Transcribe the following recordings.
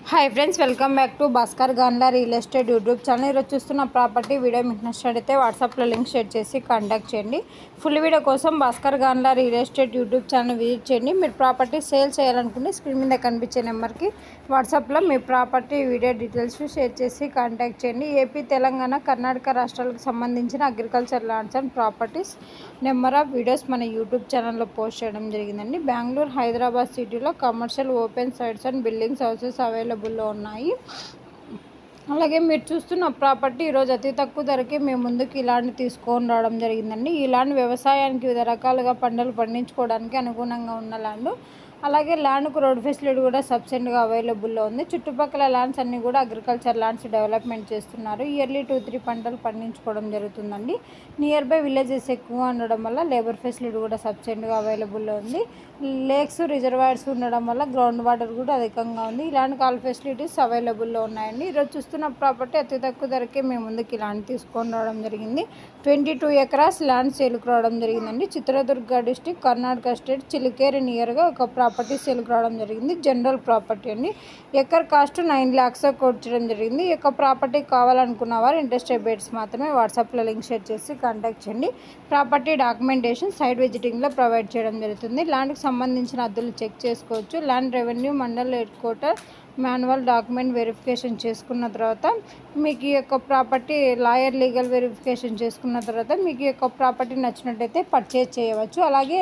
hi friends welcome back to Bhaskar Ganla real estate YouTube channel ఈరోజు చూస్తున్న property video మీకు నచ్చినట్టయితే వాట్సాప్లో లింక్ షేర్ చేసి కాంటాక్ట్ చేయండి ఫుల్ వీడియో కోసం Bhaskar Ganla real estate YouTube channel visit చేయండి మీరు ప్రాపర్టీ సేల్ చేయాలనుకుంటే స్క్రీన్ మీద కనిపించే నెంబర్కి వాట్సాప్లో మీ ప్రాపర్టీ వీడియో డీటెయిల్స్ షేర్ చేసి కాంటాక్ట్ చేయండి ఏపీ తెలంగాణ కర్ణాటక రాష్ట్రాలకు సంబంధించిన agriculture lands and properties number of videos మన యూట్యూబ్ ఛానల్లో పోస్ట్ చేయడం జరిగిందండి బెంగళూరు హైదరాబాద్ సిటీలో commercial open sites and buildings houses అవైలబుల్లో ఉన్నాయి అలాగే మీరు చూస్తున్న ప్రాపర్టీ ఈరోజు అతి తక్కువ ధరకే మేము ముందుకు ఇలాంటి తీసుకొని రావడం జరిగిందండి ఇలాంటి వ్యవసాయానికి వివిధ రకాలుగా పంటలు పండించుకోవడానికి అనుగుణంగా ఉన్న ల్యాండ్ అలాగే ల్యాండ్కు రోడ్ ఫెసిలిటీ కూడా సబ్సిడీగా అవైలబుల్లో ఉంది చుట్టుపక్కల ల్యాండ్స్ అన్నీ కూడా అగ్రికల్చర్ ల్యాండ్స్ డెవలప్మెంట్ చేస్తున్నారు ఇయర్లీ టూ త్రీ పంటలు పండించుకోవడం జరుగుతుందండి నియర్ బై విలేజెస్ ఎక్కువ ఉండడం వల్ల లేబర్ ఫెసిలిటీ కూడా సబ్సిడీగా అవైలబుల్లో ఉంది లేక్స్ రిజర్వాయర్స్ ఉండడం వల్ల గ్రౌండ్ వాటర్ కూడా అధికంగా ఉంది ఇలాంటి కాల్ ఫెసిలిటీస్ అవైలబుల్లో ఉన్నాయండి ఈరోజు చూస్తున్న ప్రాపర్టీ అతి తక్కువ ధరకే మేము ముందుకు ఇలాంటి తీసుకొని రావడం జరిగింది ట్వంటీ టూ ఎకరాస్ ల్యాండ్ సేల్కి రావడం జరిగిందండి చిత్రదుర్గ డిస్టిక్ కర్ణాటక స్టేట్ చిలికేరి నియర్గా ఒక ప్రాపర్టీ సేల్కి రావడం జరిగింది జనరల్ ప్రాపర్టీ అండి ఎకర్ కాస్ట్ నైన్ ల్యాక్స్ కొట్టడం జరిగింది ఈ యొక్క ప్రాపర్టీ కావాలనుకున్న వారు ఇంట్రెస్టెడ్ బేట్స్ మాత్రమే వాట్సాప్లో లింక్ షేర్ చేసి కాంటాక్ట్ చేయండి ప్రాపర్టీ డాక్యుమెంటేషన్ సైట్ విజిటింగ్లో ప్రొవైడ్ చేయడం జరుగుతుంది ల్యాండ్కి సంబంధించిన అద్దులు చెక్ చేసుకోవచ్చు land revenue mandal head quarter manual document verification చేసుకున్న తర్వాత మీకు ఈ యొక్క ప్రాపర్టీ లాయర్ లీగల్ వెరిఫికేషన్ చేసుకున్న తర్వాత మీకు ఈ యొక్క ప్రాపర్టీ నచ్చినట్టయితే పర్చేజ్ చేయవచ్చు అలాగే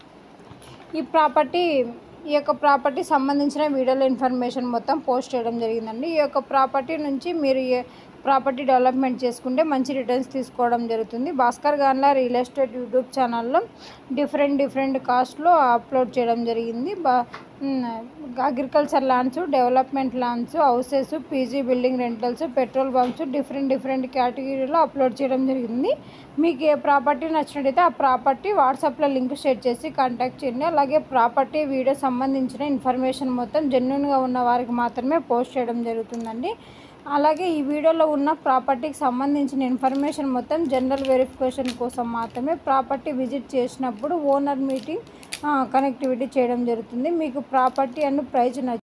ఈ ప్రాపర్టీ ఈ యొక్క ప్రాపర్టీ సంబంధించిన వీడియోలో ఇన్ఫర్మేషన్ మొత్తం పోస్ట్ చేయడం జరిగిందండి ఈ యొక్క ప్రాపర్టీ నుంచి మీరు ఏ ప్రాపర్టీ డెవలప్మెంట్ చేసుకుంటే మంచి రిటర్న్స్ తీసుకోవడం జరుగుతుంది Bhaskar Ganla real estate YouTube ఛానల్లో డిఫరెంట్ డిఫరెంట్ కాస్ట్లో అప్లోడ్ చేయడం జరిగింది బా agriculture lands development lands houses PG building rentals petrol bunks different different కేటగిరీలో అప్లోడ్ చేయడం జరిగింది మీకు ఏ ప్రాపర్టీ నచ్చినట్టయితే ఆ ప్రాపర్టీ వాట్సాప్లో లింక్ షేర్ చేసి కాంటాక్ట్ చేయండి అలాగే ప్రాపర్టీ వీడియో సంబంధించిన ఇన్ఫర్మేషన్ మొత్తం జెన్యున్గా ఉన్న వారికి మాత్రమే పోస్ట్ చేయడం జరుగుతుందండి అలాగే ఈ వీడియోలో ఉన్న ప్రాపర్టీకి సంబంధించిన ఇన్ఫర్మేషన్ మొత్తం జనరల్ వెరిఫికేషన్ కోసం మాత్రమే ప్రాపర్టీ విజిట్ చేసినప్పుడు ఓనర్ మీటింగ్ కనెక్టివిటీ చేయడం జరుగుతుంది మీకు ప్రాపర్టీ అండ్ ప్రైజ్ నచ్చ